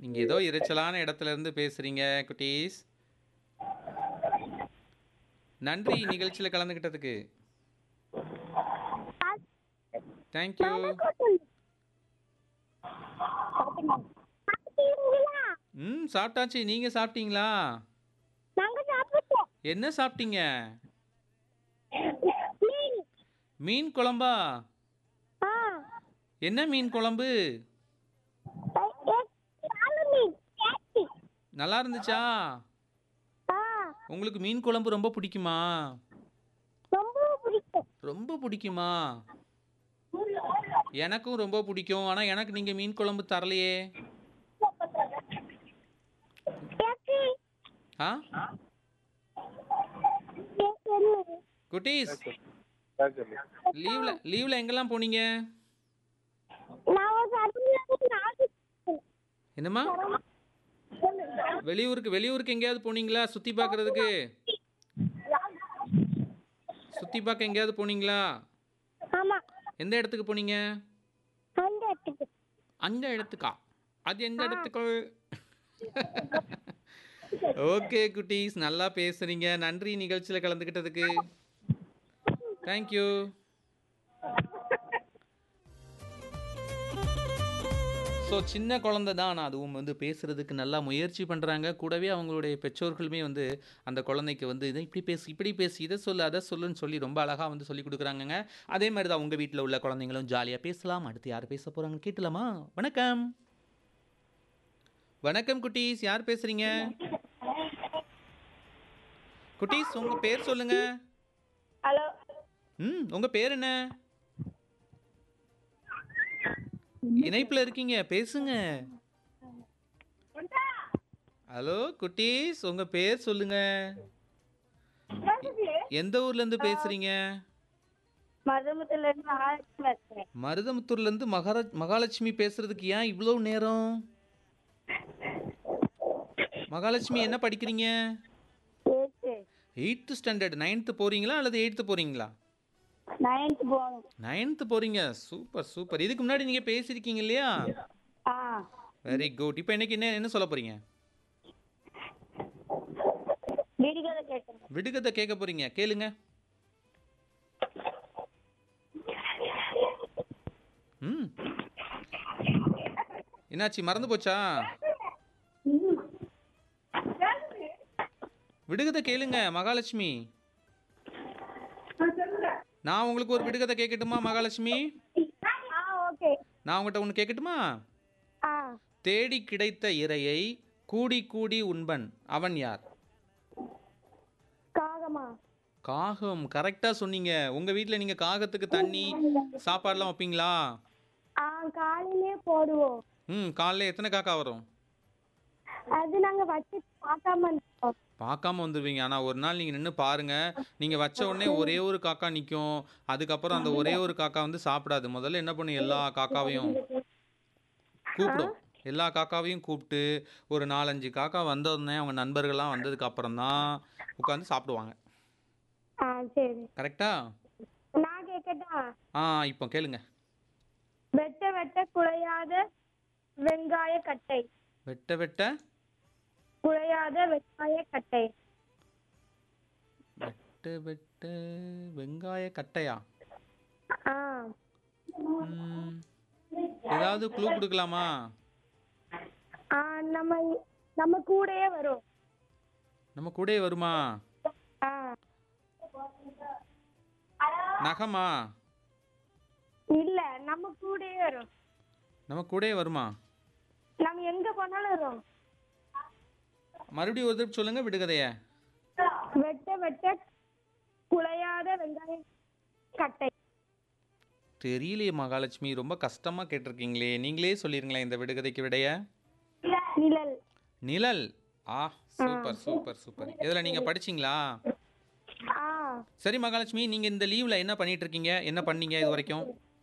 நீங்க ஏதோ இரைச்சலான இடத்துல இருந்து பேசுறீங்க குட்டீஸ் நன்றி நிகழ்ச்சியில் கலந்துக்கிட்டதுக்கு தேங்க்யூ சாப்பிட்டீங்களா ம் சாப்பிட்டாச்சு நீங்க சாப்பிட்டீங்களா நாங்க சாப்பிட்டோம் என்ன சாப்பிட்டீங்க மீன் மீன் குழம்பா ஆ என்ன மீன் குழம்பு ஏ, சாலு மீன் டேஸ்டி நல்லா இருந்துச்சா ஆ உங்களுக்கு மீன் குழம்பு ரொம்ப பிடிக்குமா ரொம்ப பிடிக்கும் ரொம்ப பிடிக்குமா எனக்கும் ரொம்ப பிடிக்கும் ஆனால் எனக்கு நீங்கள் மீன் குழம்பு தரலையே ஏக்கு ஆ ஏக்கு என்ன குட்டீஸ் லீவ்ல லீவ்ல எங்கெல்லாம் போனீங்க நான் ஒரு சடங்கு நாளைக்கு என்னம்மா வெளியூருக்கு வெளியூருக்கு எங்கேயாவது போனீங்களா சுத்தி பார்க்கறதுக்கு சுத்தி பார்க்க எங்கேயாவது போனீங்களா ஆமா எந்த இடத்துக்கு போனீங்க அந்த இடத்துக்கு அந்த இடத்துக்கா அது எந்த இடத்துக்கு ஓகே குட்டீஸ் நல்லா பேசுறீங்க நன்றி நிகழ்ச்சியில் கலந்துக்கிட்டதுக்கு தேங்க்யூ ஸோ சின்ன குழந்தை தான் அதுவும் வந்து பேசுறதுக்கு நல்லா முயற்சி பண்ணுறாங்க கூடவே அவங்களுடைய பெற்றோர்களுமே வந்து அந்த குழந்தைக்கு வந்து இதை இப்படி பேசு இப்படி பேசு இதை சொல்லு அதை சொல்லுன்னு சொல்லி ரொம்ப அழகாக வந்து சொல்லி கொடுக்குறாங்கங்க அதே மாதிரி தான் உங்கள் வீட்டில் உள்ள குழந்தைங்களும் ஜாலியாக பேசலாம் அடுத்து யார் பேச போகிறாங்கன்னு கேட்டலாமா வணக்கம் வணக்கம் குட்டீஸ் யார் பேசுறீங்க குட்டீஸ் உங்கள் பேர் சொல்லுங்க ஹலோ ம் உங்கள் பேர் என்ன இணைப்பில் இருக்கீங்க பேசுங்க ஹலோ குட்டீஸ் உங்கள் பேர் சொல்லுங்க எந்த ஊர்லேருந்து பேசுகிறீங்க மதுமத்துல இருந்து மகாலட்சுமி பேசுறேன் மருதமுத்தூர்லேருந்து மகாரா மகாலட்சுமி பேசுறதுக்கு ஏன் இவ்வளோ நேரம் மகாலட்சுமி என்ன படிக்கிறீங்க ஏக்கு எயித்து ஸ்டாண்டர்ட் நைன்த்து போகிறீங்களா அல்லது எயித்து போகிறீங்களா நைன்த் போகணும் நைன்த்து போகிறீங்க சூப்பர் சூப்பர் இதுக்கு முன்னாடி நீங்கள் பேசியிருக்கீங்க இல்லையா ஆ வெரி குட் இப்போ இன்னைக்கு என்ன என்ன சொல்ல போகிறீங்க விடுகதை கேட்கணும் விடுகதை கேட்க போகிறீங்க கேளுங்க ம் என்னாச்சு மறந்து போச்சா விடுகதை கேளுங்க மகாலட்சுமி நான் உங்களுக்கு ஒரு விடுகதை கேட்கட்டுமா மகாலட்சுமி ஆ ஓகே நான் உங்கள்கிட்ட ஒன்று கேட்கட்டுமா ஆ தேடி கிடைத்த இரையை கூடி கூடி உண்பன் அவன் யார் காகமா காகம் கரெக்டாக சொன்னீங்க உங்கள் வீட்டில் நீங்கள் காகத்துக்கு தண்ணி சாப்பாடுலாம் வைப்பீங்களா ஆ காலையிலே போடுவோம் ம் காலைல எத்தனை காக்கா வரும் அது நாங்க வச்சு பார்க்காம இருந்தோம் பார்க்காம வந்துடுவீங்க ஆனால் ஒரு நாள் நீங்கள் நின்று பாருங்கள் நீங்கள் வச்ச உடனே ஒரே ஒரு காக்கா நிற்கும் அதுக்கப்புறம் அந்த ஒரே ஒரு காக்கா வந்து சாப்பிடாது முதல்ல என்ன பண்ணும் எல்லா காக்காவையும் கூப்பிடும் எல்லா காக்காவையும் கூப்பிட்டு ஒரு நாலஞ்சு காக்கா வந்தோடனே அவங்க நண்பர்கள்லாம் வந்ததுக்கு அப்புறம் தான் உட்காந்து சாப்பிடுவாங்க ஆ சரி கரெக்டா நான் கேட்கட்டா ஆ இப்போ கேளுங்க வெட்ட வெட்ட குழையாத வெங்காய கட்டை வெட்ட வெட்ட குழையாத வெங்காய கட்டை வெட்ட வெட்ட வெங்காய கட்டையா ஆ ம், ஏதாவது க்ளூ கொடுக்கலாமா ஆ நம்ம நம்ம கூடயே வரும் நம்ம கூடயே வருமா ஆ நகமா இல்ல நம்ம கூடயே வரும் நம்ம கூடயே வருமா நம்ம எங்க போனாலும் வரும் மறுபடியும் ஒரு தடவை சொல்லுங்க விடுகதைய வெட்ட வெட்ட குழையாத வெங்காய கட்டை தெரியலையே மகாலட்சுமி ரொம்ப கஷ்டமா கேட்டிருக்கீங்களே நீங்களே சொல்லிருங்களேன் இந்த விடுகதைக்கு விடைய நிழல் நிழல் ஆ சூப்பர் சூப்பர் சூப்பர் இதில் நீங்க படிச்சீங்களா ஆ சரி மகாலட்சுமி நீங்க இந்த லீவ்ல என்ன பண்ணிட்டு இருக்கீங்க என்ன பண்ணீங்க இது வரைக்கும்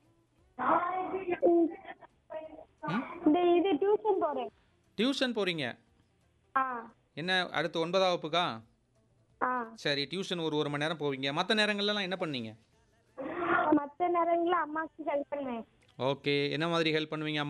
இந்த இது டியூஷன் போறேன் டியூஷன் போறீங்க ஆ என்ன அடுத்து ஒன்பதாம் வகுப்புக்கா ஆ சரி டியூஷன் ஒரு ஒரு மணி நேரம் போவீங்க மற்ற நேரங்கள்லாம் என்ன பண்ணீங்க மத்த நேரங்களில் அம்மாக்கு ஹெல்ப் பண்ணுவேன் ஓகே என்ன மாதிரி ஹெல்ப் பண்ணுவீங்க